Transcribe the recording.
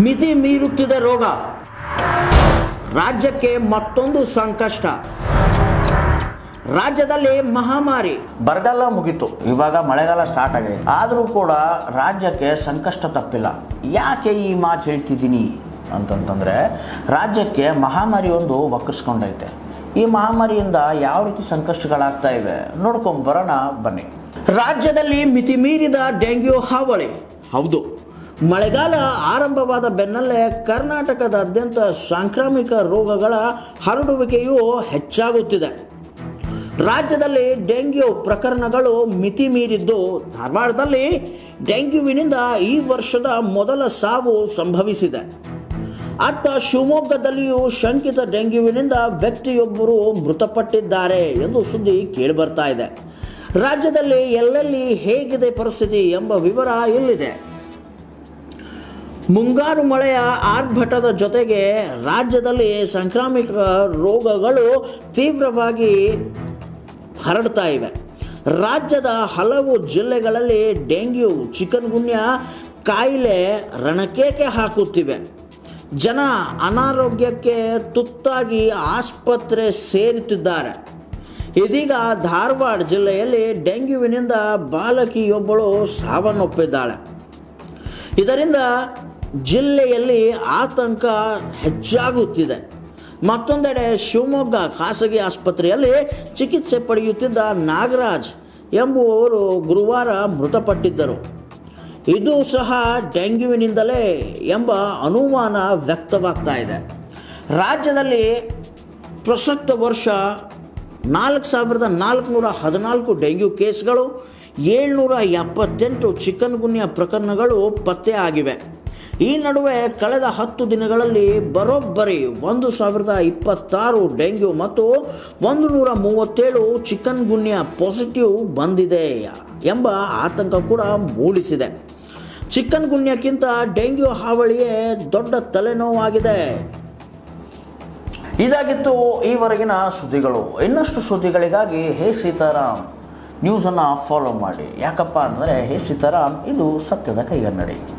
ಮಿತಿ ಮೀರುತ್ತಿದೆ ರೋಗ ರಾಜ್ಯಕ್ಕೆ ಮತ್ತೊಂದು ಸಂಕಷ್ಟ ರಾಜ್ಯದಲ್ಲಿ ಮಹಾಮಾರಿ ಬರಗಾಲ ಮುಗೀತು ಇವಾಗ ಮಳೆಗಾಲ ಸ್ಟಾರ್ಟ್ ಆಗೈತೆ ಆದರೂ ಕೂಡ ರಾಜ್ಯಕ್ಕೆ ಸಂಕಷ್ಟ ತಪ್ಪಿಲ್ಲ ಯಾಕೆ ಈ ಮಾತು ಹೇಳ್ತಿದ್ದೀನಿ ಅಂತಂತಂದರೆ ರಾಜ್ಯಕ್ಕೆ ಮಹಾಮಾರಿ ಒಂದು ವಕ್ರಿಸ್ಕೊಂಡೈತೆ ಈ ಮಹಾಮಾರಿಯಿಂದ ಯಾವ ರೀತಿ ಸಂಕಷ್ಟಗಳಾಗ್ತಾ ಇವೆ ನೋಡ್ಕೊಂಡು ಬರೋಣ ಬನ್ನಿ ರಾಜ್ಯದಲ್ಲಿ ಮಿತಿ ಮೀರಿದ ಡೆಂಗ್ಯೂ ಹಾವಳಿ ಹೌದು ಮಳೆಗಾಲ ಆರಂಭವಾದ ಬೆನ್ನಲ್ಲೇ ಕರ್ನಾಟಕದಾದ್ಯಂತ ಸಾಂಕ್ರಾಮಿಕ ರೋಗಗಳ ಹರಡುವಿಕೆಯು ಹೆಚ್ಚಾಗುತ್ತಿದೆ ರಾಜ್ಯದಲ್ಲಿ ಡೆಂಗ್ಯೂ ಪ್ರಕರಣಗಳು ಮಿತಿ ಮೀರಿದ್ದು ಧಾರವಾಡದಲ್ಲಿ ಡೆಂಗ್ಯೂವಿನಿಂದ ಈ ವರ್ಷದ ಮೊದಲ ಸಾವು ಸಂಭವಿಸಿದೆ ಅತ್ತ ಶಿವಮೊಗ್ಗದಲ್ಲಿಯೂ ಶಂಕಿತ ಡೆಂಗ್ಯೂವಿನಿಂದ ವ್ಯಕ್ತಿಯೊಬ್ಬರು ಮೃತಪಟ್ಟಿದ್ದಾರೆ ಎಂದು ಸುದ್ದಿ ಕೇಳಿಬರ್ತಾ ಇದೆ ರಾಜ್ಯದಲ್ಲಿ ಎಲ್ಲೆಲ್ಲಿ ಹೇಗಿದೆ ಪರಿಸ್ಥಿತಿ ಎಂಬ ವಿವರ ಇಲ್ಲಿದೆ ಮುಂಗಾರು ಮಳೆಯ ಆರ್ಭಟದ ಜೊತೆಗೆ ರಾಜ್ಯದಲ್ಲಿ ಸಾಂಕ್ರಾಮಿಕ ರೋಗಗಳು ತೀವ್ರವಾಗಿ ಹರಡ್ತಾ ಇವೆ ರಾಜ್ಯದ ಹಲವು ಜಿಲ್ಲೆಗಳಲ್ಲಿ ಡೆಂಗ್ಯೂ ಚಿಕನ್ಗುನ್ಯಾ ಕಾಯಿಲೆ ರಣಕೇಕೆ ಹಾಕುತ್ತಿವೆ ಜನ ಅನಾರೋಗ್ಯಕ್ಕೆ ತುತ್ತಾಗಿ ಆಸ್ಪತ್ರೆ ಸೇರುತ್ತಿದ್ದಾರೆ ಇದೀಗ ಧಾರವಾಡ ಜಿಲ್ಲೆಯಲ್ಲಿ ಡೆಂಗ್ಯೂವಿನಿಂದ ಬಾಲಕಿಯೊಬ್ಬಳು ಸಾವನ್ನಪ್ಪಿದ್ದಾಳೆ ಇದರಿಂದ ಜಿಲ್ಲೆಯಲ್ಲಿ ಆತಂಕ ಹೆಚ್ಚಾಗುತ್ತಿದೆ ಮತ್ತೊಂದೆಡೆ ಶಿವಮೊಗ್ಗ ಖಾಸಗಿ ಆಸ್ಪತ್ರೆಯಲ್ಲಿ ಚಿಕಿತ್ಸೆ ಪಡೆಯುತ್ತಿದ್ದ ನಾಗರಾಜ್ ಎಂಬುವವರು ಗುರುವಾರ ಮೃತಪಟ್ಟಿದ್ದರು ಇದು ಸಹ ಡೆಂಗ್ಯೂವಿನಿಂದಲೇ ಎಂಬ ಅನುಮಾನ ವ್ಯಕ್ತವಾಗ್ತಾ ಇದೆ ರಾಜ್ಯದಲ್ಲಿ ಪ್ರಸಕ್ತ ವರ್ಷ ನಾಲ್ಕು ಸಾವಿರದ ನಾಲ್ಕುನೂರ ಹದಿನಾಲ್ಕು ಡೆಂಗ್ಯೂ ಕೇಸ್ಗಳು ಏಳ್ನೂರ ಎಪ್ಪತ್ತೆಂಟು ಚಿಕನ್ ಗುನ್ಯಾ ಪ್ರಕರಣಗಳು ಪತ್ತೆ ಆಗಿವೆ ಈ ನಡುವೆ ಕಳೆದ ಹತ್ತು ದಿನಗಳಲ್ಲಿ ಬರೋಬ್ಬರಿ ಒಂದು ಸಾವಿರದ ಇಪ್ಪತ್ತಾರು ಡೆಂಗ್ಯೂ ಮತ್ತು ಒಂದು ನೂರ ಮೂವತ್ತೇಳು ಚಿಕನ್ ಗುನ್ಯಾ ಪಾಸಿಟಿವ್ ಬಂದಿದೆ ಎಂಬ ಆತಂಕ ಕೂಡ ಮೂಡಿಸಿದೆ ಚಿಕನ್ ಗುನ್ಯಕ್ಕಿಂತ ಡೆಂಗ್ಯೂ ಹಾವಳಿಯೇ ದೊಡ್ಡ ತಲೆನೋವಾಗಿದೆ ಇದಾಗಿತ್ತು ಈವರೆಗಿನ ಸುದ್ದಿಗಳು ಇನ್ನಷ್ಟು ಸುದ್ದಿಗಳಿಗಾಗಿ ಹೇ ಸೀತಾರಾಮ್ ನ್ಯೂಸನ್ನು ಫಾಲೋ ಮಾಡಿ ಯಾಕಪ್ಪ ಅಂದರೆ ಹೇ ಸೀತಾರಾಮ್ ಇದು ಸತ್ಯದ ಕೈಗನ್ನಡಿ